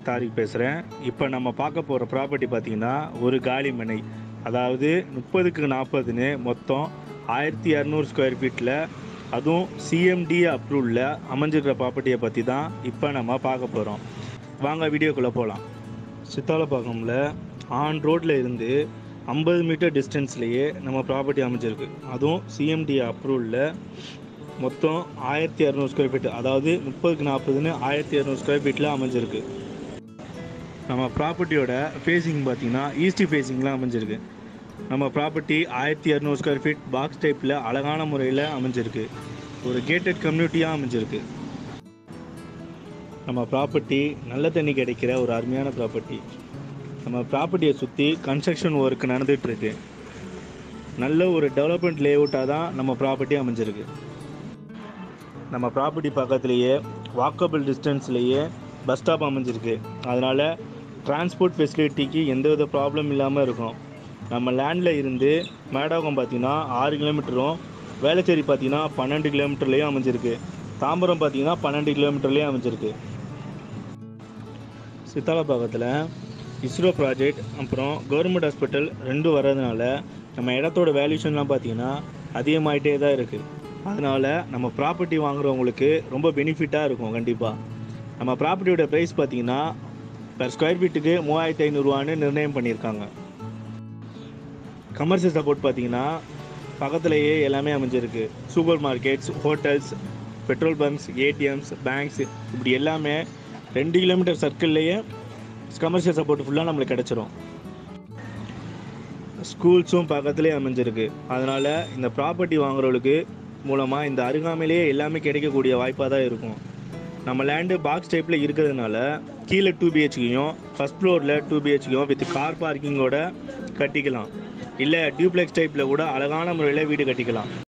தாரிக் பேசுகிறேன் இப்போ நம்ம பார்க்க போகிற ப்ராப்பர்ட்டி பார்த்தீங்கன்னா ஒரு காலி மனை அதாவது முப்பதுக்கு நாற்பதுன்னு மொத்தம் ஆயிரத்தி இரநூறு ஸ்கொயர் ஃபீட்டில் அதுவும் சிஎம்டி அப்ரூவ்டில் அமைஞ்சிருக்கிற ப்ராப்பர்ட்டியை பற்றி தான் இப்போ நம்ம பார்க்க போகிறோம் வாங்க வீடியோக்குள்ளே போகலாம் சித்தாலப்பாக்கம்ல ஆன் ரோட்டில் இருந்து ஐம்பது மீட்டர் டிஸ்டன்ஸ்லேயே நம்ம ப்ராப்பர்ட்டி அமைஞ்சிருக்கு அதுவும் சிஎம்டி அப்ரூவ்டில் மொத்தம் ஆயிரத்தி இரநூறு ஸ்கொயர் ஃபீட் அதாவது முப்பதுக்கு நாற்பதுன்னு ஆயிரத்தி இரநூறு ஸ்கொயர் ஃபீட்டில் அமைஞ்சிருக்கு நம்ம ப்ராப்பர்ட்டியோட ஃபேஸிங் பார்த்தீங்கன்னா ஈஸ்ட் ஃபேஸிங்கில் அமைஞ்சிருக்கு நம்ம ப்ராப்பர்ட்டி ஆயிரத்தி இரநூறு ஸ்கொயர் ஃபீட் பாக்ஸ் டைப்பில் அழகான முறையில் அமைஞ்சிருக்கு ஒரு கேட்டட் கம்யூனிட்டியாக அமைஞ்சிருக்கு நம்ம ப்ராப்பர்ட்டி நல்ல தண்ணி கிடைக்கிற ஒரு அருமையான ப்ராப்பர்ட்டி நம்ம ப்ராப்பர்ட்டியை சுற்றி கன்ஸ்ட்ரக்ஷன் ஒர்க் நடந்துகிட்ருக்கு நல்ல ஒரு டெவலப்மெண்ட் லேஅவுட்டாக தான் நம்ம ப்ராப்பர்ட்டி அமைஞ்சிருக்கு நம்ம ப்ராப்பர்ட்டி பக்கத்துலேயே வாக்கபிள் டிஸ்டன்ஸ்லேயே பஸ் ஸ்டாப் அமைஞ்சிருக்கு அதனால் டிரான்ஸ்போர்ட் ஃபெசிலிட்டிக்கு எந்தவித ப்ராப்ளம் இல்லாமல் இருக்கும் நம்ம லேண்டில் இருந்து மேடாகம் பார்த்தீங்கன்னா ஆறு கிலோமீட்டரும் வேளச்சேரி பார்த்தீங்கன்னா பன்னெண்டு கிலோமீட்டர்லேயும் அமைஞ்சிருக்கு தாம்பரம் பார்த்தீங்கன்னா பன்னெண்டு கிலோமீட்டர்லேயும் அமைஞ்சிருக்கு சித்தாலப்பாக்கத்தில் இஸ்ரோ ப்ராஜெக்ட் அப்புறம் கவர்மெண்ட் ஹாஸ்பிட்டல் ரெண்டும் வர்றதுனால நம்ம இடத்தோட வேல்யூஷன்லாம் பார்த்தீங்கன்னா அதிகமாயிட்டே தான் இருக்குது அதனால் நம்ம ப்ராப்பர்ட்டி வாங்குறவங்களுக்கு ரொம்ப பெனிஃபிட்டாக இருக்கும் கண்டிப்பாக நம்ம ப்ராப்பர்ட்டியோட ப்ரைஸ் பார்த்தீங்கன்னா பெர் ஸ்கொயர் ஃபீட்டுக்கு மூவாயிரத்தி ஐநூறுரூவான்னு நிர்ணயம் பண்ணியிருக்காங்க கமர்ஷியல் சப்போர்ட் பார்த்தீங்கன்னா பக்கத்துலேயே எல்லாமே அமைஞ்சிருக்கு supermarkets hotels petrol bunks ATMs banks இப்படி எல்லாமே ரெண்டு கிலோமீட்டர் சர்க்கிள்லேயே கமர்ஷியல் சப்போர்ட் ஃபுல்லாக நம்மளுக்கு கிடச்சிரும் ஸ்கூல்ஸும் பக்கத்துலேயே அமைஞ்சிருக்கு அதனால் இந்த ப்ராப்பர்ட்டி வாங்குறவங்களுக்கு மூலமாக இந்த அருகாமையிலேயே எல்லாமே கிடைக்கக்கூடிய வாய்ப்பாக தான் இருக்கும் நம்ம லேண்டு பாக்ஸ் டைப்பில் இருக்கிறதுனால கீழே டூ பிஹெச்கையும் ஃபஸ்ட் ஃப்ளோரில் டூ பிஹெச்கையும் வித் கார் பார்க்கிங்கோட கட்டிக்கலாம் இல்லை டியூப்ளெக்ஸ் டைப்பில் கூட அழகான முறையில் வீடு கட்டிக்கலாம்